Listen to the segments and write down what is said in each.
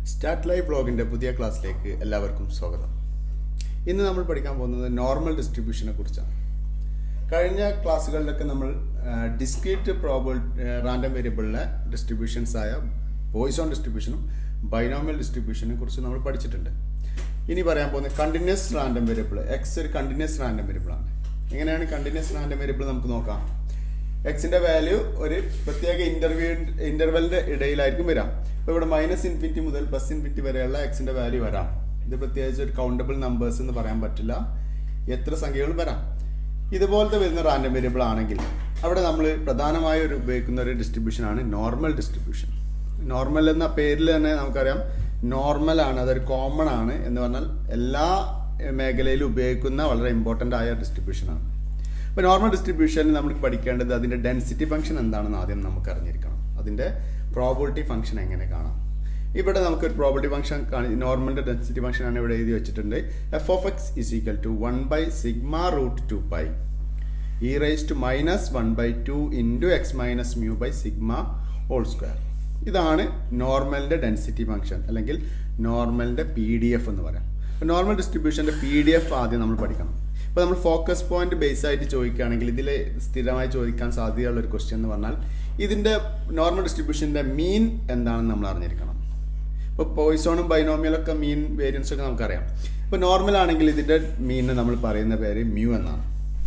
start live ബ്ലോഗിൻ്റെ പുതിയ ക്ലാസ്സിലേക്ക് എല്ലാവർക്കും സ്വാഗതം ഇന്ന് നമ്മൾ പഠിക്കാൻ പോകുന്നത് നോർമൽ ഡിസ്ട്രിബ്യൂഷനെ കുറിച്ചാണ് കഴിഞ്ഞ ക്ലാസ്സുകളിലൊക്കെ നമ്മൾ ഡിസ്ക്രീറ്റ് പ്രോബിൾ റാൻഡം വേരിയബിളിലെ ഡിസ്ട്രിബ്യൂഷൻസ് ആയ പോയിസോൺ ഡിസ്ട്രിബ്യൂഷനും ബൈനോമിയൽ ഡിസ്ട്രിബ്യൂഷനെ കുറിച്ച് നമ്മൾ പഠിച്ചിട്ടുണ്ട് ഇനി പറയാൻ പോകുന്നത് കണ്ടിന്യൂസ് റാൻഡം വേരിയബിൾ എക്സ് ഒരു കണ്ടിന്യൂസ് റാൻഡം വേരിയബിൾ ആണ് എങ്ങനെയാണ് കണ്ടിന്യൂസ് റാൻഡം വേരിയബിൾ നമുക്ക് നോക്കാം എക്സിന്റെ വാല്യൂ ഒരു പ്രത്യേക ഇന്റർവ്യൂ ഇന്റർവെലിന്റെ ഇടയിലായിരിക്കും വരാം ഇപ്പൊ ഇവിടെ മൈനസ് ഇൻഫിനിറ്റി മുതൽ പ്ലസ് ഇൻഫിനിറ്റി വരെയുള്ള എക്സിന്റെ വാല്യൂ വരാം ഇത് പ്രത്യേകിച്ച് ഒരു കൗണ്ടബിൾ നമ്പേഴ്സ് എന്ന് പറയാൻ പറ്റില്ല എത്ര സംഖ്യകളും വരാം ഇതുപോലത്തെ വരുന്ന റാൻഡം വേരിയബിൾ ആണെങ്കിൽ അവിടെ നമ്മൾ പ്രധാനമായും ഒരു ഉപയോഗിക്കുന്ന ഒരു ഡിസ്ട്രിബ്യൂഷൻ ആണ് നോർമൽ ഡിസ്ട്രിബ്യൂഷൻ നോർമൽ എന്ന പേരിൽ തന്നെ നമുക്കറിയാം നോർമൽ ആണ് അതൊരു കോമൺ ആണ് എന്ന് പറഞ്ഞാൽ എല്ലാ മേഖലയിലും ഉപയോഗിക്കുന്ന വളരെ ഇമ്പോർട്ടൻ്റ് ആയ ഡിസ്ട്രിബ്യൂഷൻ ആണ് ഇപ്പോൾ നോർമൽ ഡിസ്ട്രിബ്യൂഷനിൽ നമ്മൾ പഠിക്കേണ്ടത് അതിൻ്റെ ഡെൻസിറ്റി ഫംഗ്ഷൻ എന്താണെന്ന് ആദ്യം നമുക്ക് അറിഞ്ഞിരിക്കണം അതിൻ്റെ പ്രോബിലിറ്റി ഫംഗ്ഷൻ എങ്ങനെ കാണാം ഇവിടെ നമുക്ക് ഒരു പ്രോബിലിറ്റി ഫംഗ്ഷൻ നോർമലിൻ്റെ ഡെൻസിറ്റി ഫംഗ്ഷൻ ആണ് ഇവിടെ എഴുതി വെച്ചിട്ടുണ്ട് F of X is equal to one by sigma root two pi e raise to minus one by two into X minus mu by sigma whole square ഇതാണ് നോർമലിൻ്റെ density function അല്ലെങ്കിൽ നോർമലിൻ്റെ P D F എന്ന് പറയാം അപ്പോൾ normal ഡിസ്ട്രിബ്യൂഷൻ്റെ P D F ആദ്യം നമ്മൾ പഠിക്കണം ഇപ്പോൾ നമ്മൾ ഫോക്കസ് പോയിന്റ് ബേസ് ആയിട്ട് ചോദിക്കുകയാണെങ്കിൽ ഇതിൽ സ്ഥിരമായി ചോദിക്കാൻ സാധ്യതയുള്ള ഒരു ക്വസ്റ്റ്യൻ എന്ന് പറഞ്ഞാൽ ഇതിൻ്റെ നോർമൽ ഡിസ്ട്രിബ്യൂഷൻ്റെ മീൻ എന്താണെന്ന് നമ്മൾ അറിഞ്ഞിരിക്കണം ഇപ്പോൾ പോയിസോണും ബൈനോമിയലൊക്കെ മീൻ വേരിയൻസ് ഒക്കെ നമുക്കറിയാം ഇപ്പോൾ നോർമൽ ആണെങ്കിൽ ഇതിൻ്റെ മീൻ നമ്മൾ പറയുന്ന പേര് മ്യൂ എന്നാണ്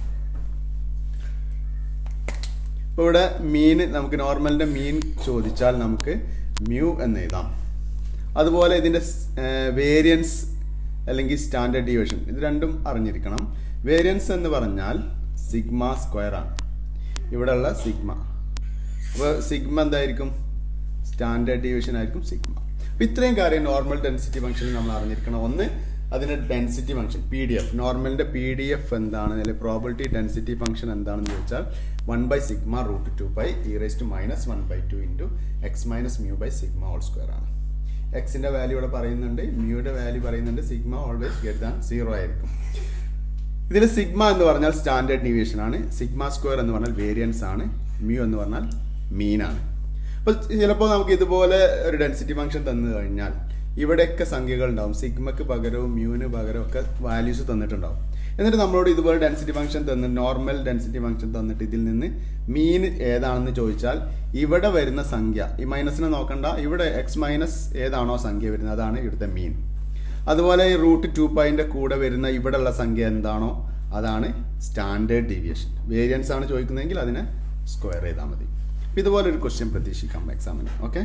ഇപ്പോൾ ഇവിടെ മീൻ നമുക്ക് നോർമലിൻ്റെ മീൻ ചോദിച്ചാൽ നമുക്ക് മ്യൂ എന്ന് എഴുതാം അതുപോലെ ഇതിൻ്റെ വേരിയൻസ് അല്ലെങ്കിൽ സ്റ്റാൻഡേർഡ് ഡീവിയേഷൻ ഇത് രണ്ടും അറിഞ്ഞിരിക്കണം വേരിയൻസ് എന്ന് പറഞ്ഞാൽ സിഗ്മ സ്ക്വയർ ആണ് ഇവിടെയുള്ള സിഗ്മ അപ്പോൾ സിഗ്മ എന്തായിരിക്കും സ്റ്റാൻഡേർഡ് ഡീവിയേഷൻ ആയിരിക്കും സിഗ്മ അപ്പോൾ ഇത്രയും കാര്യം നോർമൽ ഡെൻസിറ്റി ഫംഗ്ഷനിൽ നമ്മൾ അറിഞ്ഞിരിക്കണം ഒന്ന് അതിൻ്റെ density function P D F നോർമലിൻ്റെ പി ഡി എഫ് എന്താണ് അല്ലെങ്കിൽ പ്രോബിലിറ്റി ഡെൻസിറ്റി ഫംഗ്ഷൻ എന്താണെന്ന് ചോദിച്ചാൽ one by sigma root two by e raise to minus one by two into X minus mu by sigma whole square ആണ് എക്സിന്റെ value ഇവിടെ പറയുന്നുണ്ട് മ്യൂയുടെ വാല്യൂ പറയുന്നുണ്ട് sigma always greater than zero ആയിരിക്കും ഇതിൽ സിഗ്മ എന്ന് പറഞ്ഞാൽ സ്റ്റാൻഡേർഡ് ഡീവിയേഷൻ ആണ് സിഗ്മ സ്ക്വയർ എന്ന് പറഞ്ഞാൽ വേരിയൻസ് ആണ് മ്യൂ എന്ന് പറഞ്ഞാൽ മീൻ ആണ് അപ്പോൾ ചിലപ്പോൾ നമുക്ക് ഇതുപോലെ ഒരു ഡെൻസിറ്റി ഫംഗ്ഷൻ തന്നു കഴിഞ്ഞാൽ ഇവിടെയൊക്കെ സംഖ്യകൾ ഉണ്ടാവും സിഗ്മക്ക് പകരവും മ്യൂവിന് പകരവും ഒക്കെ വാല്യൂസ് തന്നിട്ടുണ്ടാവും എന്നിട്ട് നമ്മളോട് ഇതുപോലെ ഡെൻസിറ്റി ഫംഗ്ഷൻ തന്ന് നോർമൽ ഡെൻസിറ്റി ഫംഗ്ഷൻ തന്നിട്ട് ഇതിൽ നിന്ന് മീൻ ഏതാണെന്ന് ചോദിച്ചാൽ ഇവിടെ വരുന്ന സംഖ്യ ഈ മൈനസിനെ നോക്കണ്ട ഇവിടെ എക്സ് മൈനസ് ഏതാണോ സംഖ്യ വരുന്നത് അതാണ് ഇവിടുത്തെ മീൻ അതുപോലെ ഈ റൂട്ട് ടു പൈൻ്റെ കൂടെ വരുന്ന ഇവിടെയുള്ള സംഖ്യ എന്താണോ അതാണ് സ്റ്റാൻഡേർഡ് ഡീവിയേഷൻ വേരിയൻസ് ആണ് ചോദിക്കുന്നതെങ്കിൽ അതിനെ സ്ക്വയർ ചെയ്താൽ മതി ഇതുപോലെ ഒരു ക്വസ്റ്റ്യൻ പ്രതീക്ഷിക്കാം എക്സാമിന് ഓക്കെ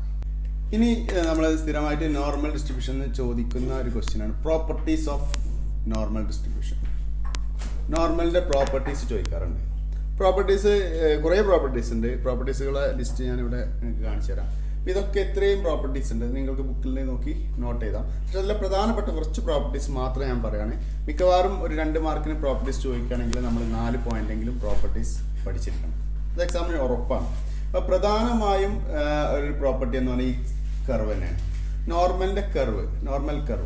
ഇനി നമ്മൾ സ്ഥിരമായിട്ട് നോർമൽ ഡിസ്ട്രിബ്യൂഷൻ ചോദിക്കുന്ന ഒരു ക്വസ്റ്റ്യൻ ആണ് പ്രോപ്പർട്ടീസ് ഓഫ് നോർമൽ ഡിസ്ട്രിബ്യൂഷൻ നോർമലിന്റെ പ്രോപ്പർട്ടീസ് ചോദിക്കാറുണ്ട് പ്രോപ്പർട്ടീസ് കുറേ പ്രോപ്പർട്ടീസ് ഉണ്ട് പ്രോപ്പർട്ടീസുകളെ ലിസ്റ്റ് ഞാൻ ഇവിടെ നിങ്ങൾക്ക് കാണിച്ചു തരാം ഇതൊക്കെ എത്രയും പ്രോപ്പർട്ടീസ് ഉണ്ട് നിങ്ങൾക്ക് ബുക്കിൽ നോക്കി നോട്ട് ചെയ്താം പക്ഷെ അതിലെ പ്രധാനപ്പെട്ട കുറച്ച് പ്രോപ്പർട്ടീസ് മാത്രമേ ഞാൻ പറയുകയാണ് മിക്കവാറും ഒരു രണ്ട് മാർക്കിന് പ്രോപ്പർട്ടീസ് ചോദിക്കുകയാണെങ്കിൽ നമ്മൾ നാല് പോയിന്റെങ്കിലും പ്രോപ്പർട്ടീസ് പഠിച്ചിരിക്കണം അത് എക്സാമിന് ഉറപ്പാണ് അപ്പോൾ പ്രധാനമായും ഒരു പ്രോപ്പർട്ടി എന്ന് പറഞ്ഞാൽ ഈ കർവ് തന്നെയാണ് നോർമലിന്റെ curve normal curve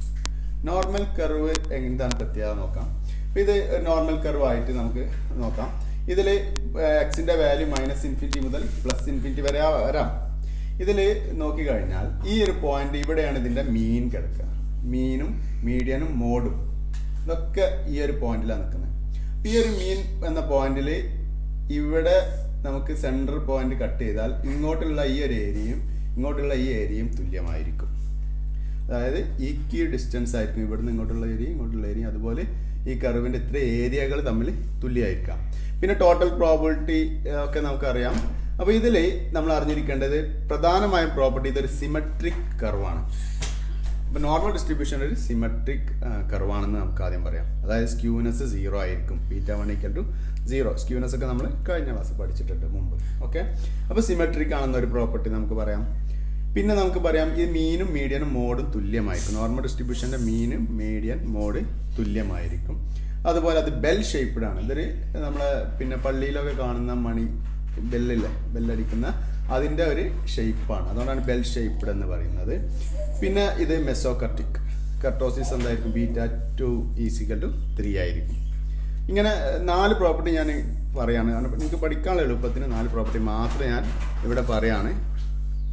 normal curve എന്താണ് പ്രത്യേകത നോക്കാം അപ്പോൾ ഇത് നോർമൽ കർവ് ആയിട്ട് നമുക്ക് നോക്കാം ഇതിൽ എക്സിന്റെ വാല്യൂ മൈനസ് ഇൻഫിനിറ്റി മുതൽ പ്ലസ് ഇൻഫിനിറ്റി വരെ വരാം ഇതിൽ നോക്കിക്കഴിഞ്ഞാൽ ഈ ഒരു പോയിന്റ് ഇവിടെയാണ് ഇതിന്റെ മീൻ കിടക്കുക മീനും മീഡിയനും മോഡും ഇതൊക്കെ ഈ ഒരു പോയിന്റിലാണ് നിൽക്കുന്നത് ഈ ഒരു മീൻ എന്ന പോയിന്റിൽ ഇവിടെ നമുക്ക് സെൻട്രൽ പോയിന്റ് കട്ട് ചെയ്താൽ ഇങ്ങോട്ടുള്ള ഈ ഒരു ഏരിയയും ഇങ്ങോട്ടുള്ള ഈ ഏരിയയും തുല്യമായിരിക്കും അതായത് ഈക്വി ഡിസ്റ്റൻസ് ആയിരിക്കും ഇവിടുന്ന് ഇങ്ങോട്ടുള്ള ഏരിയ ഇങ്ങോട്ടുള്ള ഏരിയ അതുപോലെ ഈ കർവിന്റെ ഇത്ര ഏരിയകൾ തമ്മിൽ തുല്യമായിരിക്കാം പിന്നെ ടോട്ടൽ പ്രോബിലിറ്റി ഒക്കെ നമുക്കറിയാം അപ്പോൾ ഇതിൽ നമ്മൾ അറിഞ്ഞിരിക്കേണ്ടത് പ്രധാനമായും പ്രോപ്പർട്ടി ഇതൊരു സിമെട്രിക് കർവാണ് ഇപ്പൊ നോർമൽ ഡിസ്ട്രിബ്യൂഷൻ ഒരു സിമെട്രിക് കർവാണെന്ന് നമുക്ക് ആദ്യം പറയാം അതായത് സ്ക്യൂനെസ് സീറോ ആയിരിക്കും beta one equal to zero skewness ഒക്കെ നമ്മൾ കഴിഞ്ഞ ക്ലാസ് പഠിച്ചിട്ടുണ്ട് മുമ്പ് ഓക്കെ അപ്പോൾ സിമെട്രിക് ആണെന്ന ഒരു പ്രോപ്പർട്ടി നമുക്ക് പറയാം പിന്നെ നമുക്ക് പറയാം ഈ മീനും മീഡിയനും മോഡും തുല്യമായിരിക്കും നോർമൽ ഡിസ്ട്രിബ്യൂഷന്റെ മീനും മീഡിയൻ മോഡ് തുല്യമായിരിക്കും അതുപോലെ അത് ബെൽ ഷേപ്പ്ഡ് ആണ് ഇതൊരു നമ്മളെ പിന്നെ പള്ളിയിലൊക്കെ കാണുന്ന മണി ബെല്ലില്ലേ ബെല്ലടിക്കുന്ന അതിൻ്റെ ഒരു ഷേപ്പാണ് അതുകൊണ്ടാണ് ബെൽ ഷേപ്പ്ഡ് എന്ന് പറയുന്നത് പിന്നെ ഇത് മെസോകർട്ടിക് കർട്ടോസിസ് എന്തായിരിക്കും beta two is equal to three ആയിരിക്കും ഇങ്ങനെ നാല് പ്രോപ്പർട്ടി ഞാൻ പറയാണ് കാരണം നിങ്ങൾക്ക് പഠിക്കാനുള്ള എളുപ്പത്തിന് നാല് പ്രോപ്പർട്ടി മാത്രമേ ഞാൻ ഇവിടെ പറയാണ്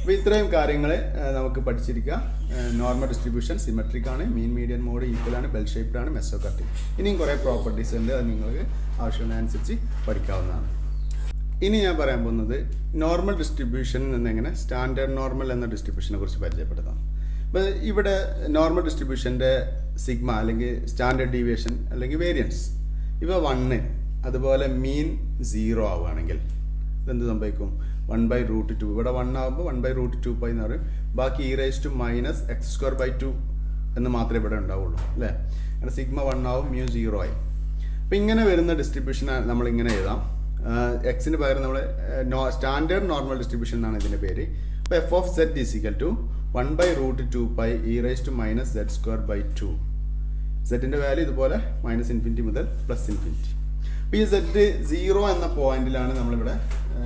അപ്പോൾ ഇത്രയും കാര്യങ്ങൾ നമുക്ക് പഠിച്ചിരിക്കുക നോർമൽ ഡിസ്ട്രിബ്യൂഷൻ സിമെട്രിക് ആണ് മീൻ മീഡിയൻ മോഡ് ഈക്വൽ ആണ് ബെൽ ഷേപ്ഡ് ആണ് മെസ്സോ കട്ടിങ് ഇനിയും കുറേ പ്രോപ്പർട്ടീസ് ഉണ്ട് അത് നിങ്ങൾക്ക് ആവശ്യമുള്ളതനുസരിച്ച് പഠിക്കാവുന്നതാണ് ഇനി ഞാൻ പറയാൻ പോകുന്നത് നോർമൽ ഡിസ്ട്രിബ്യൂഷൻ എന്നെങ്ങനെ സ്റ്റാൻഡേർഡ് നോർമൽ എന്ന ഡിസ്ട്രിബ്യൂഷനെ കുറിച്ച് പരിചയപ്പെടുത്താം അപ്പോൾ ഇവിടെ നോർമൽ ഡിസ്ട്രിബ്യൂഷൻ്റെ സിഗ്മ അല്ലെങ്കിൽ സ്റ്റാൻഡേർഡ് ഡീവിയേഷൻ അല്ലെങ്കിൽ വേരിയൻസ് ഇവ വണ്ണ് അതുപോലെ മീൻ സീറോ ആവുകയാണെങ്കിൽ ഇതെന്ത് സംഭവിക്കും വൺ ബൈ റൂട്ട് ടു ഇവിടെ വൺ ആകുമ്പോൾ one by root two pi എന്ന് പറയും ബാക്കി e raise to minus X square by two എന്ന് മാത്രമേ ഇവിടെ ഉണ്ടാവുള്ളൂ അല്ലേ അങ്ങനെ സിഗ്മ വൺ ആവും മ്യൂ സീറോ ആയി അപ്പം ഇങ്ങനെ വരുന്ന ഡിസ്ട്രിബ്യൂഷൻ നമ്മൾ ഇങ്ങനെ എഴുതാം എക്സിന് പകരം നമ്മൾ സ്റ്റാൻഡേർഡ് നോർമൽ ഡിസ്ട്രിബ്യൂഷൻ എന്നാണ് ഇതിൻ്റെ പേര് അപ്പോൾ F of Z is equal to one by root two pi e raise to minus Z square by two സെറ്റിൻ്റെ വാല്യൂ ഇതുപോലെ മൈനസ് ഇൻഫിനിറ്റി മുതൽ പ്ലസ് ഇൻഫിനിറ്റി അപ്പോൾ ഈ സെറ്റ് സീറോ എന്ന പോയിന്റിലാണ് നമ്മളിവിടെ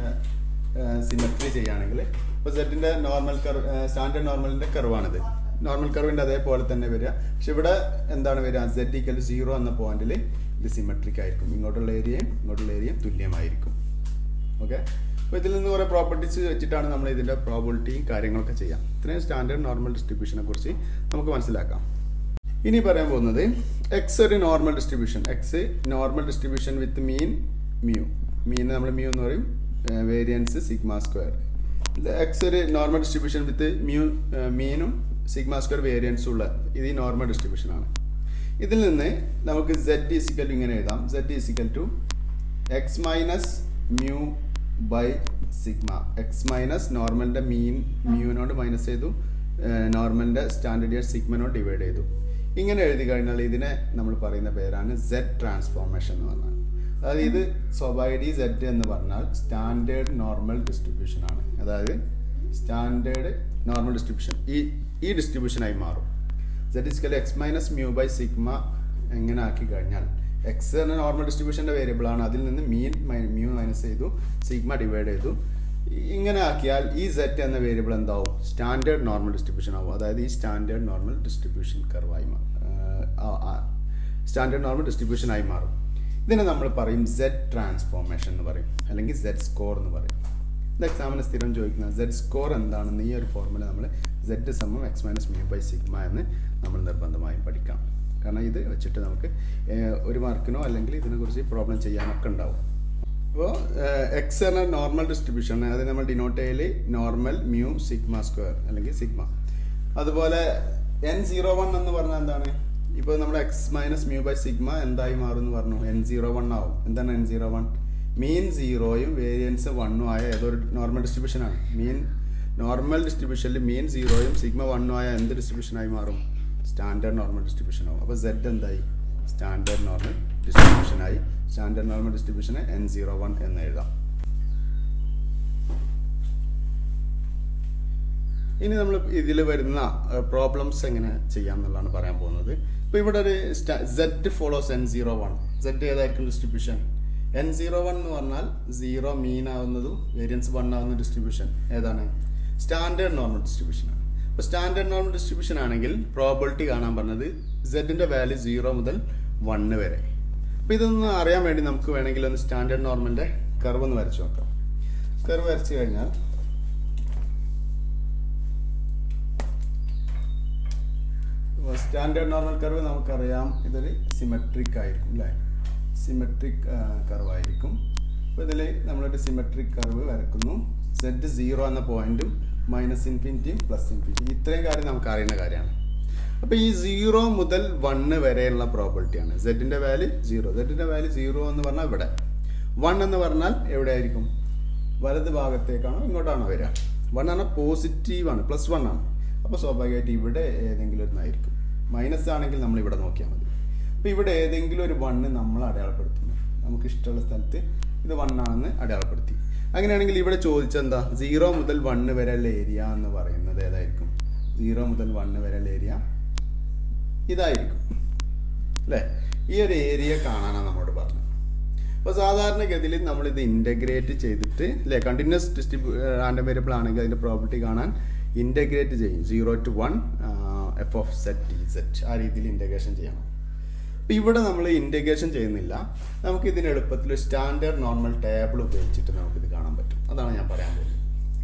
സിമെട്രി ചെയ്യുകയാണെങ്കിൽ ഇപ്പോൾ സെറ്റിൻ്റെ നോർമൽ കർവ് സ്റ്റാൻഡേർഡ് നോർമലിൻ്റെ കർവാണിത് നോർമൽ കർവിൻ്റെ അതേപോലെ തന്നെ വരിക പക്ഷെ ഇവിടെ എന്താണ് വരിക സെറ്റ് ഈക്വൽ സീറോ എന്ന പോയിന്റിൽ ഇത് സിമെട്രിക് ആയിരിക്കും ഇങ്ങോട്ടുള്ള ഏരിയയും ഇങ്ങോട്ടുള്ള ഏരിയയും തുല്യമായിരിക്കും ഓക്കെ അപ്പോൾ ഇതിൽ നിന്ന് കുറേ പ്രോപ്പർട്ടീസ് വെച്ചിട്ടാണ് നമ്മൾ ഇതിൻ്റെ പ്രോബിലിറ്റിയും കാര്യങ്ങളൊക്കെ ചെയ്യാം ഇത്രയും സ്റ്റാൻഡേർഡ് നോർമൽ ഡിസ്ട്രിബ്യൂഷനെ കുറിച്ച് നമുക്ക് മനസ്സിലാക്കാം ഇനി പറയാൻ പോകുന്നത് എക്സ് ഒരു normal distribution X normal distribution with mean mu mean നമ്മൾ മ്യൂ എന്ന് പറയും വേരിയൻസ് സിഗ്മ സ്ക്വയർ എക്സ് ഒരു നോർമൽ ഡിസ്ട്രിബ്യൂഷൻ വിത്ത് മ്യൂ മീനും സിഗ്മ സ്ക്വയർ വേരിയൻസും ഉള്ള ഇത് ഈ നോർമൽ ഡിസ്ട്രിബ്യൂഷൻ ആണ് ഇതിൽ നിന്ന് നമുക്ക് സെഡ് ഈസിക്കൽ ഇങ്ങനെ എഴുതാം Z is equal to X minus mu by sigma X minus നോർമലിൻ്റെ മീൻ മ്യൂവിനോട് മൈനസ് ചെയ്തു നോർമലിൻ്റെ സ്റ്റാൻഡേർഡ് സിഗ്മനോട് ഡിവൈഡ് ചെയ്തു ഇങ്ങനെ എഴുതി കഴിഞ്ഞാൽ ഇതിനെ നമ്മൾ പറയുന്ന പേരാണ് സെഡ് ട്രാൻസ്ഫോർമേഷൻ എന്ന് പറഞ്ഞാൽ അതായത് ഇത് സ്വഭാവി സെഡ് എന്ന് പറഞ്ഞാൽ സ്റ്റാൻഡേർഡ് നോർമൽ ഡിസ്ട്രിബ്യൂഷൻ ആണ് അതായത് സ്റ്റാൻഡേർഡ് നോർമൽ ഡിസ്ട്രിബ്യൂഷൻ ഈ ഈ ഡിസ്ട്രിബ്യൂഷനായി മാറും Z is equal X minus mu by sigma എങ്ങനെ ആക്കി കഴിഞ്ഞാൽ എക്സ് എന്ന നോർമൽ ഡിസ്ട്രിബ്യൂഷൻ്റെ വേരിയബിൾ ആണ് അതിൽ നിന്ന് മീൻ മ്യൂ മൈനസ് ചെയ്തു സിഗ്മ ഡിവൈഡ് ചെയ്തു ഇങ്ങനെ ആക്കിയാൽ ഈ സെറ്റ് എന്ന വേരിയബിൾ എന്താവും സ്റ്റാൻഡേർഡ് നോർമൽ ഡിസ്ട്രിബ്യൂഷൻ ആവും അതായത് ഈ സ്റ്റാൻഡേർഡ് നോർമൽ ഡിസ്ട്രിബ്യൂഷൻ കർവായി സ്റ്റാൻഡേർഡ് നോർമൽ ഡിസ്ട്രിബ്യൂഷൻ ആയി മാറും ഇതിനെ നമ്മൾ പറയും സെഡ് ട്രാൻസ്ഫോർമേഷൻ എന്ന് പറയും അല്ലെങ്കിൽ സെഡ് സ്കോർ എന്ന് പറയും ഇത് എക്സാമിന് സ്ഥിരം ചോദിക്കുന്ന സെഡ് സ്കോർ എന്താണെന്ന് ഈ ഒരു ഫോർമുല നമ്മൾ സെഡ് സമം X minus mu by sigma എന്ന് നമ്മൾ നിർബന്ധമായും പഠിക്കാം കാരണം ഇത് വെച്ചിട്ട് നമുക്ക് ഒരു മാർക്കിനോ അല്ലെങ്കിൽ ഇതിനെക്കുറിച്ച് പ്രോബ്ലം ചെയ്യാനൊക്കെ ഉണ്ടാവും അപ്പോൾ എക്സ് എന്ന നോർമൽ ഡിസ്ട്രിബ്യൂഷൻ അത് നമ്മൾ ഡിനോട്ട് ചെയ്യൽ നോർമൽ മ്യൂ സിഗ്മ സ്ക്വയർ അല്ലെങ്കിൽ സിഗ്മ അതുപോലെ എൻ സീറോ വൺ എന്ന് പറഞ്ഞാൽ എന്താണ് ഇപ്പോൾ നമ്മൾ X minus mu by sigma എന്തായി മാറും എന്ന് പറഞ്ഞു എൻ സീറോ വൺ ആവും എന്താണ് എൻ സീറോ വൺ മീൻ സീറോയും വേരിയൻസ് വണ്ണും ആയ ഏതൊരു നോർമൽ ഡിസ്ട്രിബ്യൂഷൻ ആണ് മീൻ നോർമൽ ഡിസ്ട്രിബ്യൂഷനിൽ മീൻ സീറോയും സിഗ്മ വണ്ണും ആയ എന്ത് ഡിസ്ട്രിബ്യൂഷനായി മാറും സ്റ്റാൻഡേർഡ് നോർമൽ ഡിസ്ട്രിബ്യൂഷൻ ആവും അപ്പോൾ സെഡ് എന്തായി സ്റ്റാൻഡേർഡ് നോർമൽ ഡിസ്ട്രിബ്യൂഷനായി സ്റ്റാൻഡേർഡ് നോർമൽ ഡിസ്ട്രിബ്യൂഷന് എൻ സീറോ വൺ എന്ന് എഴുതാം ഇനി നമ്മൾ ഇതിൽ വരുന്ന പ്രോബ്ലംസ് എങ്ങനെ ചെയ്യാം എന്നുള്ളതാണ് പറയാൻ പോകുന്നത് ഇപ്പോൾ ഇവിടെ ഒരു Z follows N zero one Z ഏതായിരിക്കും ഡിസ്ട്രിബ്യൂഷൻ എൻ സീറോ വൺ എന്ന് പറഞ്ഞാൽ സീറോ മീൻ ആവുന്നതും വേരിയൻസ് വൺ ആവുന്ന ഡിസ്ട്രിബ്യൂഷൻ ഏതാണ് സ്റ്റാൻഡേർഡ് നോർമൽ ഡിസ്ട്രിബ്യൂഷൻ ആണ് അപ്പോൾ സ്റ്റാൻഡേർഡ് നോർമൽ ഡിസ്ട്രിബ്യൂഷൻ ആണെങ്കിൽ പ്രോബിലിറ്റി കാണാൻ പറഞ്ഞത് സെഡിൻ്റെ വാല്യൂ സീറോ മുതൽ വണ്ണ് വരെ അപ്പോൾ ഇതൊന്ന് അറിയാൻ വേണ്ടി നമുക്ക് വേണമെങ്കിൽ ഒന്ന് സ്റ്റാൻഡേർഡ് നോർമലിൻ്റെ കർവ് ഒന്ന് വരച്ച് നോക്കാം കർവ് വരച്ച് കഴിഞ്ഞാൽ സ്റ്റാൻഡേർഡ് നോർമൽ കർവ് നമുക്കറിയാം ഇതൊരു സിമെട്രിക് ആയിരിക്കും അല്ലേ സിമെട്രിക് കർവ് ആയിരിക്കും അപ്പോൾ ഇതിൽ നമ്മളൊരു സിമെട്രിക് കർവ് വരക്കുന്നു സെഡ് സീറോ എന്ന പോയിന്റും മൈനസ് ഇൻഫിനിറ്റിയും പ്ലസ് ഇൻഫിനിറ്റി ഇത്രയും കാര്യം നമുക്ക് അറിയുന്ന കാര്യമാണ് അപ്പോൾ ഈ സീറോ മുതൽ വണ്ണ് വരെയുള്ള പ്രോബിലിറ്റിയാണ് സെഡിൻ്റെ വാല്യൂ സീറോ സെഡിൻ്റെ വാല്യൂ സീറോ എന്ന് പറഞ്ഞാൽ ഇവിടെ വൺ എന്ന് പറഞ്ഞാൽ എവിടെ ആയിരിക്കും വലത് ഭാഗത്തേക്കാണോ ഇങ്ങോട്ടാണോ വരിക വൺ പറഞ്ഞാൽ പോസിറ്റീവാണ് പ്ലസ് വൺ ആണ് അപ്പോൾ സ്വാഭാവികമായിട്ട് ഇവിടെ ഏതെങ്കിലും ഒന്നായിരിക്കും മൈനസ് ആണെങ്കിൽ നമ്മൾ ഇവിടെ നോക്കിയാൽ മതി അപ്പോൾ ഇവിടെ ഏതെങ്കിലും ഒരു വണ്ണ് നമ്മൾ അടയാളപ്പെടുത്തുന്നു നമുക്ക് ഇഷ്ടമുള്ള സ്ഥലത്ത് ഇത് വണ്ണാണെന്ന് അടയാളപ്പെടുത്തി അങ്ങനെയാണെങ്കിൽ ഇവിടെ ചോദിച്ചെന്താ സീറോ മുതൽ വണ്ണ് വരെയുള്ള ഏരിയ എന്ന് പറയുന്നത് ഏതായിരിക്കും സീറോ മുതൽ വണ്ണ് വരെയുള്ള ഏരിയ ഇതായിരിക്കും അല്ലേ ഈ ഒരു ഏരിയ കാണാനാണ് നമ്മോട് പറഞ്ഞത് അപ്പോൾ സാധാരണഗതിയിൽ നമ്മളിത് ഇൻ്റഗ്രേറ്റ് ചെയ്തിട്ട് അല്ലേ കണ്ടിന്യൂസ് ഡിസ്ട്രിബ്യൂ റാൻഡം വേരിയബിൾ ആണെങ്കിൽ അതിൻ്റെ പ്രോപ്പർട്ടി കാണാൻ ഇൻ്റഗ്രേറ്റ് ചെയ്യും zero to one F of Z T Z ആ രീതിയിൽ ഇൻ്റഗ്രേഷൻ ചെയ്യണം അപ്പോൾ ഇവിടെ നമ്മൾ ഇൻ്റഗ്രേഷൻ ചെയ്യുന്നില്ല നമുക്ക് ഇതിന് എളുപ്പത്തിൽ സ്റ്റാൻഡേർഡ് നോർമൽ ടേബിൾ ഉപയോഗിച്ചിട്ട് നമുക്കിത് കാണാൻ പറ്റും അതാണ് ഞാൻ പറയാൻ പോകുന്നത്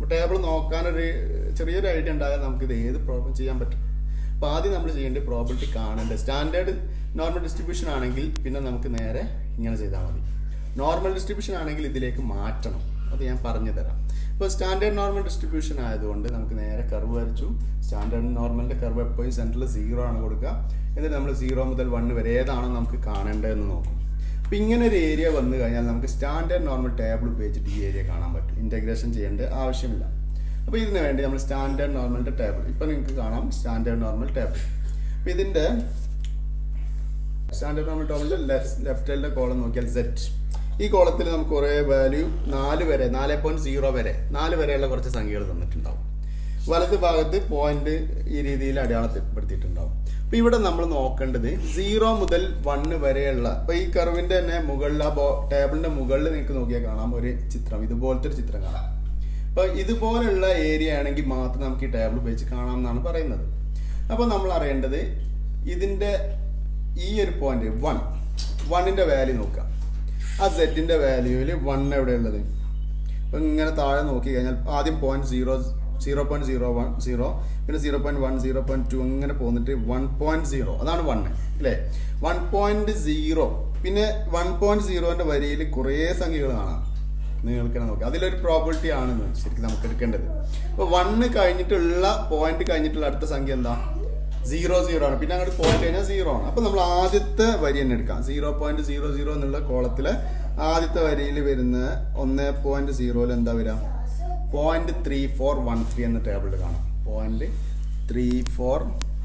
ടേബിൾ നോക്കാനൊരു ചെറിയൊരു ഐഡിയ ഉണ്ടായാൽ നമുക്ക് ഇത് ഏത് പ്രോബ്ലം ചെയ്യാൻ പറ്റും അപ്പോൾ ആദ്യം നമ്മൾ ചെയ്യേണ്ടത് പ്രോബിലിറ്റി കാണേണ്ടത് സ്റ്റാൻഡേർഡ് നോർമൽ ഡിസ്ട്രിബ്യൂഷൻ ആണെങ്കിൽ പിന്നെ നമുക്ക് നേരെ ഇങ്ങനെ ചെയ്താൽ മതി നോർമൽ ഡിസ്ട്രിബ്യൂഷൻ ആണെങ്കിൽ ഇതിലേക്ക് മാറ്റണം അത് ഞാൻ പറഞ്ഞു തരാം ഇപ്പോൾ സ്റ്റാൻഡേർഡ് നോർമൽ ഡിസ്ട്രിബ്യൂഷൻ ആയതുകൊണ്ട് നമുക്ക് നേരെ കർവ് വരച്ചു സ്റ്റാൻഡേർഡ് നോർമലിൻ്റെ കർവ് എപ്പോഴും സെൻറ്ററിൽ സീറോ ആണ് കൊടുക്കുക എന്നിട്ട് നമ്മൾ സീറോ മുതൽ വൺ വരെ ഏതാണോ നമുക്ക് കാണേണ്ടതെന്ന് നോക്കും അപ്പോൾ ഇങ്ങനെ ഒരു ഏരിയ വന്നു കഴിഞ്ഞാൽ നമുക്ക് സ്റ്റാൻഡേർഡ് നോർമൽ ടേബിൾ ഉപയോഗിച്ചിട്ട് ഈ ഏരിയ കാണാൻ പറ്റും ഇൻറ്റഗ്രേഷൻ ചെയ്യേണ്ട ആവശ്യമില്ല അപ്പോൾ ഇതിന് വേണ്ടി നമ്മൾ സ്റ്റാൻഡേർഡ് നോർമലിൻ്റെ ടേബിൾ ഇപ്പോൾ നിങ്ങൾക്ക് കാണാം സ്റ്റാൻഡേർഡ് നോർമൽ ടേബിൾ അപ്പോൾ ഇതിൻ്റെ സ്റ്റാൻഡേർഡ് നോർമൽ ടേബിളിൻ്റെ ലെഫ്റ്റ് ലെഫ്റ്റ് സൈഡിലെ കോളം നോക്കിയാൽ സെറ്റ് ഈ കോളത്തിൽ നമുക്ക് കുറേ വാല്യൂ നാല് വരെ നാല് പോയിന്റ് സീറോ വരെ നാല് വരെയുള്ള കുറച്ച് സംഖ്യകൾ തന്നിട്ടുണ്ടാവും വലത് ഭാഗത്ത് പോയിന്റ് ഈ രീതിയിൽ അടയാളപ്പെടുത്തിയിട്ടുണ്ടാവും അപ്പൊ ഇവിടെ നമ്മൾ നോക്കേണ്ടത് സീറോ മുതൽ വണ്ണ് വരെയുള്ള ഇപ്പൊ ഈ കർവിന്റെ തന്നെ മുകളിൽ ആ ബോ ടേബിളിന്റെ മുകളിൽ നിങ്ങൾക്ക് നോക്കിയാൽ കാണാം ഒരു ചിത്രം ഇതുപോലത്തെ ഒരു ചിത്രം കാണാം അപ്പൊ ഇതുപോലുള്ള ഏരിയ ആണെങ്കിൽ മാത്രം നമുക്ക് ഈ ടേബിൾ ഉപയോഗിച്ച് കാണാം എന്നാണ് പറയുന്നത് അപ്പൊ നമ്മൾ അറിയേണ്ടത് ഇതിന്റെ ഈ ഒരു പോയിന്റ് വൺ വണ്ണിന്റെ വാല്യൂ നോക്കുക ആ സെറ്റിന്റെ വാല്യൂവിൽ വൺ എവിടെയുള്ളത് അപ്പൊ ഇങ്ങനെ താഴെ നോക്കി കഴിഞ്ഞാൽ ആദ്യം point zero zero point zero one zero പിന്നെ zero point one zero point two ഇങ്ങനെ പോന്നിട്ട് വൺ പോയിന്റ് സീറോ അതാണ് വൺ അല്ലേ വൺ പോയിന്റ് സീറോ പിന്നെ വൺ പോയിന്റ് സീറോന്റെ വരിയിൽ കുറേ സംഖ്യകൾ കാണാം നിങ്ങൾക്ക് തന്നെ നോക്കാം അതിലൊരു പ്രോബിലിറ്റി ആണ് ശരിക്കും നമുക്ക് എടുക്കേണ്ടത് അപ്പോൾ വണ്ണ് കഴിഞ്ഞിട്ടുള്ള പോയിന്റ് കഴിഞ്ഞിട്ടുള്ള അടുത്ത സംഖ്യ എന്താ സീറോ സീറോ ആണ് പിന്നെ അങ്ങോട്ട് പോയിന്റ് കഴിഞ്ഞാൽ സീറോ ആണ് അപ്പൊ നമ്മൾ ആദ്യത്തെ വരി തന്നെ എടുക്കാം സീറോ പോയിന്റ് സീറോ സീറോ എന്നുള്ള കോളത്തിലെ ആദ്യത്തെ വരിയിൽ വരുന്ന ഒന്ന് പോയിന്റ് സീറോയിൽ എന്താ വരിക point three four one three എന്ന ടേബിളിൽ കാണാം point three four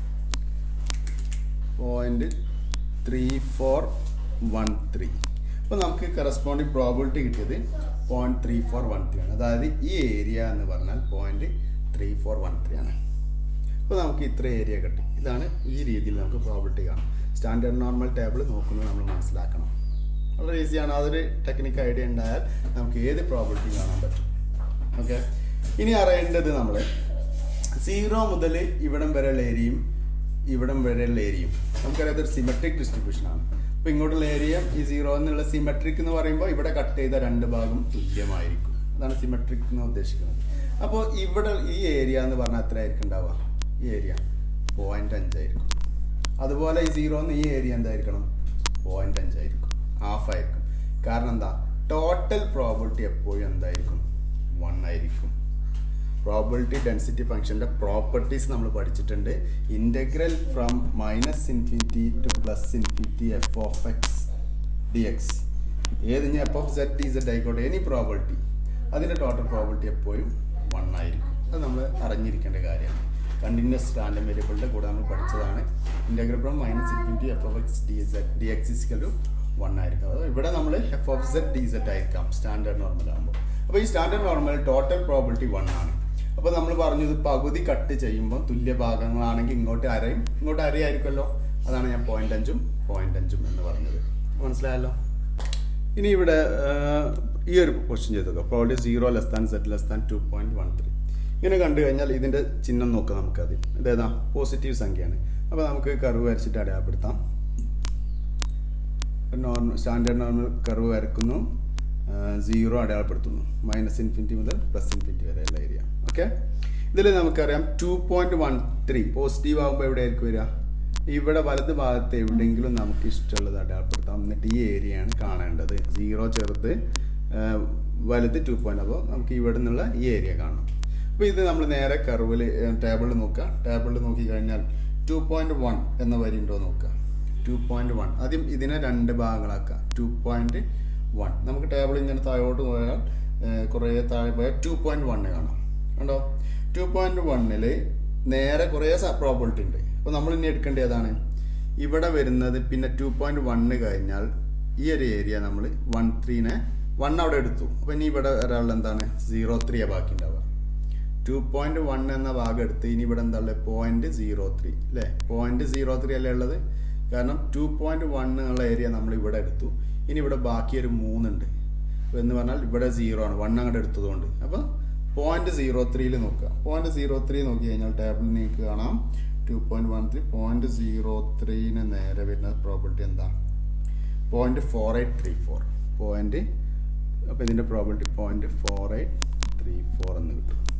point three four one three അപ്പോൾ നമുക്ക് കറസ്പോണ്ടിങ് പ്രോബിലിറ്റി കിട്ടിയത് point three four one three ആണ് അതായത് ഈ ഏരിയ എന്ന് പറഞ്ഞാൽ point three four one three ആണ് അപ്പോൾ നമുക്ക് ഇത്ര ഏരിയ കിട്ടി ഇതാണ് ഈ രീതിയിൽ നമുക്ക് പ്രോബിലിറ്റി കാണാം സ്റ്റാൻഡേർഡ് നോർമൽ ടേബിൾ നോക്കുന്നത് നമ്മൾ മനസ്സിലാക്കണം വളരെ ഈസിയാണ് അതൊരു ടെക്നിക്ക് ഐഡിയ ഉണ്ടായാൽ നമുക്ക് ഏത് പ്രോബിലിറ്റി കാണാൻ പറ്റും ഓക്കെ ഇനി അറിയേണ്ടത് നമ്മൾ സീറോ മുതൽ ഇവിടം വരെയുള്ള ഏരിയയും ഇവിടം വരെയുള്ള ഏരിയയും നമുക്കറിയാം ഇതൊരു സിമെട്രിക് ഡിസ്ട്രിബ്യൂഷൻ ആണ് അപ്പോൾ ഇങ്ങോട്ടുള്ള ഏരിയ ഈ സീറോ എന്നുള്ള സിമെട്രിക് എന്ന് പറയുമ്പോൾ ഇവിടെ കട്ട് ചെയ്ത രണ്ട് ഭാഗം തുല്യമായിരിക്കും അതാണ് സിമെട്രിക് എന്ന് ഉദ്ദേശിക്കുന്നത് അപ്പോൾ ഇവിടെ ഈ ഏരിയ എന്ന് പറഞ്ഞാൽ എത്ര ആയിരിക്കും ഉണ്ടാവുക ഈ ഏരിയ പോയിന്റ് അഞ്ചായിരിക്കും അതുപോലെ ഈ സീറോ ഈ ഏരിയ എന്തായിരിക്കണം പോയിന്റ് അഞ്ചായിരിക്കും ഹാഫ് ആയിരിക്കും കാരണം എന്താ ടോട്ടൽ പ്രോബിലിറ്റി എപ്പോഴും എന്തായിരിക്കും വൺ ആയിരിക്കും പ്രോബിലിറ്റി ഡെൻസിറ്റി ഫംഗ്ഷൻ്റെ പ്രോപ്പർട്ടീസ് നമ്മൾ പഠിച്ചിട്ടുണ്ട് integral from minus infinity to plus infinity F of X D X ഏത് ഞാൻ F of Z D Z ആയിക്കോട്ടെ എനി പ്രോബിലിറ്റി അതിൻ്റെ ടോട്ടൽ പ്രോബിലിറ്റി എപ്പോഴും വൺ ആയിരിക്കും അത് നമ്മൾ അറിഞ്ഞിരിക്കേണ്ട കാര്യമാണ് കണ്ടിന്യൂസ് റാൻഡം വേരിയബിളിൻ്റെ കൂടെ നമ്മൾ പഠിച്ചതാണ് integral from minus infinity F of X D Z D X is equal one ആയിരിക്കും അത് ഇവിടെ നമ്മൾ F of Z D Z ആയിരിക്കാം സ്റ്റാൻഡേർഡ് നോർമൽ ആകുമ്പോൾ അപ്പോൾ ഈ standard normal total probability one ആണ് അപ്പോൾ നമ്മൾ പറഞ്ഞത് പകുതി കട്ട് ചെയ്യുമ്പോൾ തുല്യ ഭാഗങ്ങളാണെങ്കിൽ ഇങ്ങോട്ട് അരയും ഇങ്ങോട്ട് അരയായിരിക്കുമല്ലോ അതാണ് ഞാൻ പോയിന്റ് അഞ്ചും പോയിന്റ് അഞ്ചും എന്ന് പറഞ്ഞത് മനസ്സിലായല്ലോ ഇനി ഇവിടെ ആഹ്, ഈ ഒരു ക്വസ്റ്റ്യൻ ചെയ്ത് നോക്കാം probability zero less than Z less than two point one three ഇങ്ങനെ കണ്ടു കഴിഞ്ഞാൽ ഇതിന്റെ ചിഹ്നം നോക്കാം നമുക്കത് ഇതേതാ പോസിറ്റീവ് സംഖ്യയാണ് അപ്പോൾ നമുക്ക് കർവ് വരച്ചിട്ട് അടയാളപ്പെടുത്താം നോർമൽ സ്റ്റാൻഡേർഡ് നോർമൽ കർവ് വരക്കുന്നു സീറോ അടയാളപ്പെടുത്തുന്നു മൈനസ് ഇൻഫിനിറ്റി മുതൽ പ്ലസ് ഇൻഫിനിറ്റി വരെയുള്ള ഏരിയ ഓക്കെ ഇതിൽ നമുക്കറിയാം two point one three positive ആകുമ്പോൾ എവിടെ ആയിരിക്കും വരിക ഇവിടെ വലത് ഭാഗത്ത് എവിടെയെങ്കിലും നമുക്ക് ഇഷ്ടമുള്ളത് അടയാളപ്പെടുത്താം എന്നിട്ട് ഈ ഏരിയയാണ് കാണേണ്ടത് സീറോ ചെറുത് ആ, വലുത് ടു പോയിന്റ് അപ്പോൾ നമുക്ക് ഇവിടെ നിന്നുള്ള ഈ ഏരിയ കാണണം അപ്പോൾ ഇത് നമ്മൾ നേരെ കർവിൽ ടേബിളിൽ നോക്കുക ടേബിളിൽ നോക്കി കഴിഞ്ഞാൽ ടു പോയിന്റ് വൺ എന്ന വരി ഉണ്ടോ നോക്കുക ടു പോയിന്റ് വൺ ആദ്യം ഇതിനെ രണ്ട് ഭാഗങ്ങളാക്കുക ടു പോയിന്റ് വൺ നമുക്ക് ടേബിൾ ഇങ്ങനെ താഴോട്ട് പോയാൽ ഏർ, കുറേ താഴെ പോയാൽ ടു പോയിന്റ് വണ്ണ് കാണാം കണ്ടോ ടു പോയിന്റ് വണ്ണിൽ നേരെ കുറേ പ്രോബിലിറ്റി ഉണ്ട് അപ്പോൾ നമ്മൾ ഇനി എടുക്കേണ്ടത് ഏതാണ് ഇവിടെ വരുന്നത് പിന്നെ ടു പോയിന്റ് വണ്ണ് കഴിഞ്ഞാൽ ഈ ഒരു ഏരിയ നമ്മൾ വൺ ത്രീനെ വൺ അവിടെ എടുത്തു അപ്പോൾ ഇനി ഇവിടെ ഒരാൾ എന്താണ് സീറോ ത്രീ ബാക്കി ഉണ്ടാവുക ടു പോയിന്റ് വൺ എന്ന ഭാഗം എടുത്ത് ഇനി ഇവിടെ എന്താ ഉള്ളത് പോയിന്റ് സീറോ ത്രീ അല്ലേ പോയിന്റ് സീറോ ത്രീ അല്ലേ ഉള്ളത് കാരണം ടു പോയിന്റ് വൺ എന്നുള്ള ഏരിയ നമ്മൾ ഇവിടെ എടുത്തു ഇനി ഇവിടെ ബാക്കി ഒരു മൂന്നുണ്ട് എന്ന് പറഞ്ഞാൽ ഇവിടെ സീറോ ആണ് വൺ അങ്ങോട്ട് എടുത്തതുകൊണ്ട് അപ്പോൾ പോയിന്റ് സീറോ ത്രീയിൽ നോക്കുക പോയിന്റ് സീറോ ത്രീ നോക്കി കഴിഞ്ഞാൽ ടേബിളിൽ നിങ്ങൾക്ക് കാണാം two point one three point zero ത്രീന് നേരെ വരുന്ന പ്രോബിലിറ്റി എന്താ point four eight three four point അപ്പോൾ ഇതിൻ്റെ probability point four eight three four എന്ന് കിട്ടും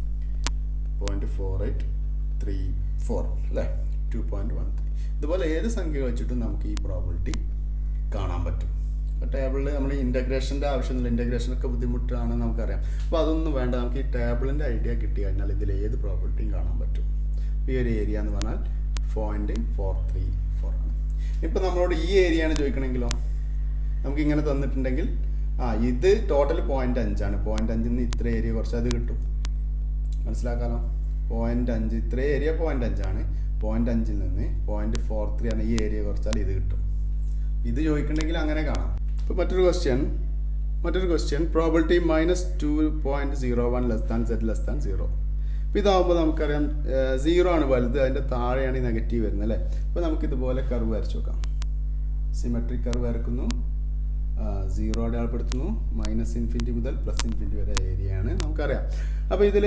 point four eight three four അല്ലേ ടു പോയിന്റ് വൺ ത്രീ ഇതുപോലെ ഏത് സംഖ്യ വെച്ചിട്ടും നമുക്ക് ഈ പ്രോബിലിറ്റി കാണാൻ പറ്റും അപ്പോൾ ടേബിളിൽ നമ്മൾ ഇൻ്റഗ്രേഷൻ്റെ ആവശ്യമില്ല ഇൻ്റഗ്രേഷനൊക്കെ ബുദ്ധിമുട്ടാണ് നമുക്കറിയാം അപ്പോൾ അതൊന്നും വേണ്ട നമുക്ക് ഈ ടേബിളിൻ്റെ ഐഡിയ കിട്ടി കഴിഞ്ഞാൽ ഇതിൽ ഏത് പ്രോബിലിറ്റിയും കാണാൻ പറ്റും ഈ ഒരു ഏരിയ എന്ന് പറഞ്ഞാൽ പോയിന്റ് ഫോർ ത്രീ ഫോർ ആണ് ഇപ്പം നമ്മളോട് ഈ ഏരിയ ആണ് ചോദിക്കണമെങ്കിലോ നമുക്ക് ഇങ്ങനെ തന്നിട്ടുണ്ടെങ്കിൽ ആ ഇത് ടോട്ടൽ പോയിന്റ് അഞ്ചാണ് പോയിന്റ് അഞ്ചിൽ നിന്ന് ഇത്ര ഏരിയ കുറച്ച് അത് കിട്ടും മനസ്സിലാക്കാലോ പോയിന്റ് അഞ്ച് ഇത്ര ഏരിയ പോയിന്റ് അഞ്ചാണ് പോയിന്റ് അഞ്ചിൽ നിന്ന് പോയിന്റ് ഫോർ ത്രീ ആണ് ഈ ഏരിയ കുറച്ചാൽ ഇത് കിട്ടും ഇത് ചോദിക്കണമെങ്കിൽ അങ്ങനെ കാണാം ഇപ്പോൾ മറ്റൊരു ക്വസ്റ്റ്യൻ മറ്റൊരു question probability minus two point zero one less than Z less than zero അപ്പോൾ ഇതാകുമ്പോൾ നമുക്കറിയാം സീറോ ആണ് വലുത് അതിൻ്റെ താഴെയാണ് ഈ നെഗറ്റീവ് വരുന്നത് അല്ലേ അപ്പോൾ നമുക്ക് ഇതുപോലെ കർവ് വരച്ചു നോക്കാം സിമെട്രിക് കർവ് വരക്കുന്നു സീറോ അടയാളപ്പെടുത്തുന്നു മൈനസ് ഇൻഫിനിറ്റി മുതൽ പ്ലസ് ഇൻഫിനിറ്റി വരെ ഏരിയയാണ് നമുക്കറിയാം അപ്പോൾ ഇതിൽ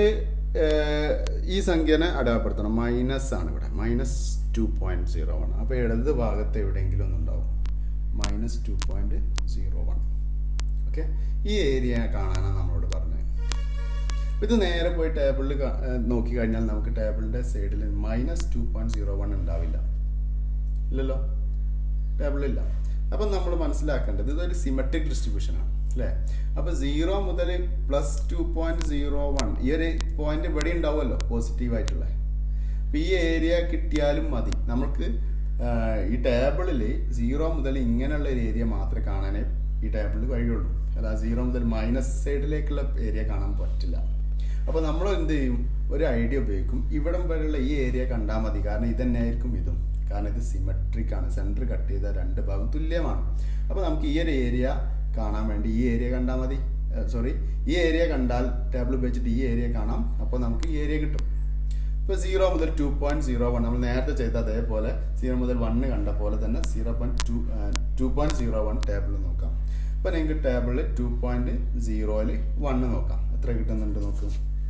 ഈ സംഖ്യനെ അടയാളപ്പെടുത്തണം മൈനസ് ആണ് ഇവിടെ minus two point zero one അപ്പോൾ ഇടത് ഭാഗത്ത് എവിടെയെങ്കിലും ഒന്നുണ്ടാവും minus two point zero one okay ഈ ഏരിയ കാണാനാണ് നമ്മളോട് പറഞ്ഞത് ഇത് നേരെ പോയി ടേബിളിൽ നോക്കി കഴിഞ്ഞാൽ നമുക്ക് ടേബിളിൻ്റെ സൈഡിൽ minus two point zero one ഉണ്ടാവില്ല ഇല്ലല്ലോ ടേബിളില്ല അപ്പം നമ്മൾ മനസ്സിലാക്കേണ്ടത് ഇതൊരു സിമെട്രിക് ഡിസ്ട്രിബ്യൂഷൻ ആണ് അല്ലേ അപ്പോൾ സീറോ മുതൽ plus two point zero one ഈ ഒരു പോയിന്റ് ഇവിടെ ഉണ്ടാവുമല്ലോ പോസിറ്റീവ് ആയിട്ടുള്ള അപ്പോൾ ഈ ഏരിയ കിട്ടിയാലും മതി നമുക്ക് ഈ ടേബിളിൽ സീറോ മുതൽ ഇങ്ങനെയുള്ള ഒരു ഏരിയ മാത്രമേ കാണാനേ ഈ ടേബിളിൽ കഴിയുള്ളൂ അല്ല സീറോ മുതൽ മൈനസ് സൈഡിലേക്കുള്ള ഏരിയ കാണാൻ പറ്റില്ല അപ്പോൾ നമ്മൾ എന്ത് ചെയ്യും ഒരു ഐഡിയ ഉപയോഗിക്കും ഇവിടം വരെയുള്ള ഈ ഏരിയ കണ്ടാൽ മതി കാരണം ഇത് തന്നെയായിരിക്കും ഇതും കാരണം ഇത് സിമെട്രിക് ആണ് സെൻറ്റർ കട്ട് ചെയ്ത രണ്ട് ഭാഗം തുല്യമാണ് അപ്പോൾ നമുക്ക് ഈ ഒരു ഏരിയ കാണാൻ വേണ്ടി ഈ ഏരിയ കണ്ടാൽ മതി സോറി ഈ ഏരിയ കണ്ടാൽ ടേബിൾ ഉപയോഗിച്ചിട്ട് ഈ ഏരിയ കാണാം അപ്പോൾ നമുക്ക് ഈ ഏരിയ കിട്ടും ഇപ്പോൾ സീറോ മുതൽ ടു പോയിന്റ് സീറോ വൺ നമ്മൾ നേരത്തെ ചെയ്ത അതേപോലെ സീറോ മുതൽ വണ്ണ് കണ്ട പോലെ തന്നെ zero point two two point zero one table നോക്കാം അപ്പോൾ നിങ്ങൾക്ക് ടേബിളിൽ ടു പോയിന്റ് സീറോയിൽ വണ്ണ് നോക്കാം എത്ര കിട്ടുന്നുണ്ട് നോക്ക്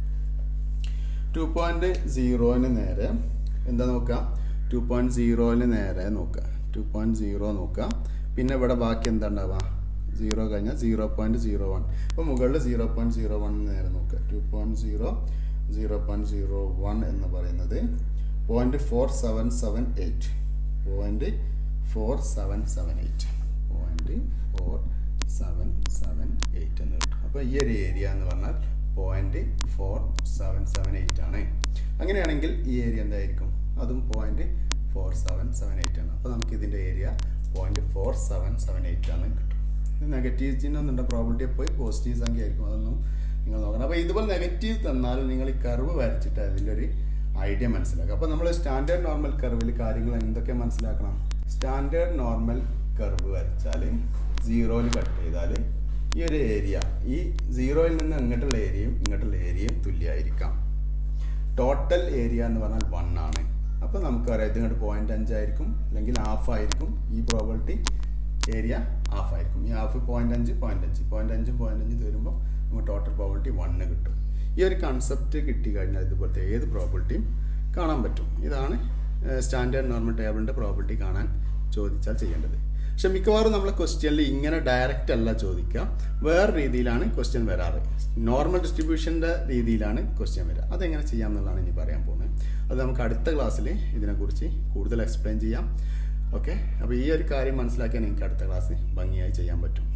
ടു പോയിന്റ് സീറോന് നേരെ എന്താ നോക്കുക ടു പോയിന്റ് സീറോന് നേരെ നോക്കുക ടു പോയിന്റ് സീറോ നോക്കുക പിന്നെ ഇവിടെ ബാക്കി എന്താ ഉണ്ടാവുക സീറോ കഴിഞ്ഞാൽ സീറോ പോയിന്റ് സീറോ വൺ അപ്പോൾ മുകളിൽ സീറോ പോയിന്റ് സീറോ വൺ നേരെ നോക്കുക two point zero zero point zero one എന്ന് പറയുന്നത് point four seven seven eight point four seven seven eight point four seven seven eight എന്ന് കിട്ടും അപ്പോൾ ഈ ഒരു ഏരിയ എന്ന് പറഞ്ഞാൽ point four seven seven eight ആണ് അങ്ങനെയാണെങ്കിൽ ഈ ഏരിയ എന്തായിരിക്കും അതും point four seven seven eight ആണ് അപ്പോൾ നമുക്ക് ഇതിൻ്റെ area point four seven seven eight ആണ് കിട്ടും നെഗറ്റീവ് ചിഹ്നം ഒന്നുണ്ട് പ്രോബിലിറ്റി പോയി പോസിറ്റീവ് സംഖ്യ ആയിരിക്കും അതൊന്നും നിങ്ങൾ നോക്കണം അപ്പോൾ ഇതുപോലെ നെഗറ്റീവ് തന്നാലും നിങ്ങൾ ഈ കർവ് വരച്ചിട്ട് അതിൻ്റെ ഒരു ഐഡിയ മനസ്സിലാക്കുക അപ്പോൾ നമ്മൾ സ്റ്റാൻഡേർഡ് നോർമൽ കർവിൽ കാര്യങ്ങൾ എന്തൊക്കെ മനസ്സിലാക്കണം സ്റ്റാൻഡേർഡ് നോർമൽ കർവ് വരച്ചാൽ സീറോയിൽ കട്ട് ചെയ്താൽ ഈ ഒരു ഏരിയ ഈ സീറോയിൽ നിന്ന് ഇങ്ങോട്ടുള്ള ഏരിയയും ഇങ്ങോട്ടുള്ള ഏരിയയും തുല്യമായിരിക്കാം ടോട്ടൽ ഏരിയ എന്ന് പറഞ്ഞാൽ വൺ ആണ് അപ്പോൾ നമുക്കറിയാം ഇത് ഇങ്ങോട്ട് പോയിന്റ് അഞ്ചായിരിക്കും അല്ലെങ്കിൽ ഹാഫ് ആയിരിക്കും ഈ പ്രോബിലിറ്റി ഏരിയ ഹാഫ് ആയിരിക്കും ഈ ഹാഫ് പോയിന്റ് അഞ്ച് പോയിന്റ് അഞ്ച് പോയിന്റ് അഞ്ചും പോയിന്റ് അഞ്ച് തരുമ്പോൾ നമുക്ക് ടോട്ടൽ പ്രോബിലിറ്റി വണ്ണ് കിട്ടും ഈ ഒരു കൺസെപ്റ്റ് കിട്ടി കഴിഞ്ഞാൽ ഇതുപോലത്തെ ഏത് പ്രോബിലിറ്റിയും കാണാൻ പറ്റും ഇതാണ് സ്റ്റാൻഡേർഡ് നോർമൽ ടേബിളിൻ്റെ പ്രോബിലിറ്റി കാണാൻ ചോദിച്ചാൽ ചെയ്യേണ്ടത് പക്ഷെ മിക്കവാറും നമ്മളെ ക്വസ്റ്റ്യനിൽ ഇങ്ങനെ ഡയറക്റ്റ് അല്ല ചോദിക്കുക വേറെ രീതിയിലാണ് ക്വസ്റ്റ്യൻ വരാറ് നോർമൽ ഡിസ്ട്രിബ്യൂഷൻ്റെ രീതിയിലാണ് ക്വസ്റ്റ്യൻ വരിക അതെങ്ങനെ ചെയ്യാം എന്നുള്ളതാണ് ഇനി പറയാൻ പോകുന്നത് അത് നമുക്ക് അടുത്ത ക്ലാസ്സിൽ ഇതിനെക്കുറിച്ച് കൂടുതൽ എക്സ്പ്ലെയിൻ ചെയ്യാം ഓക്കെ അപ്പോൾ ഈ ഒരു കാര്യം മനസ്സിലാക്കിയാൽ നിങ്ങൾക്ക് അടുത്ത ക്ലാസ് ഭംഗിയായി ചെയ്യാൻ പറ്റും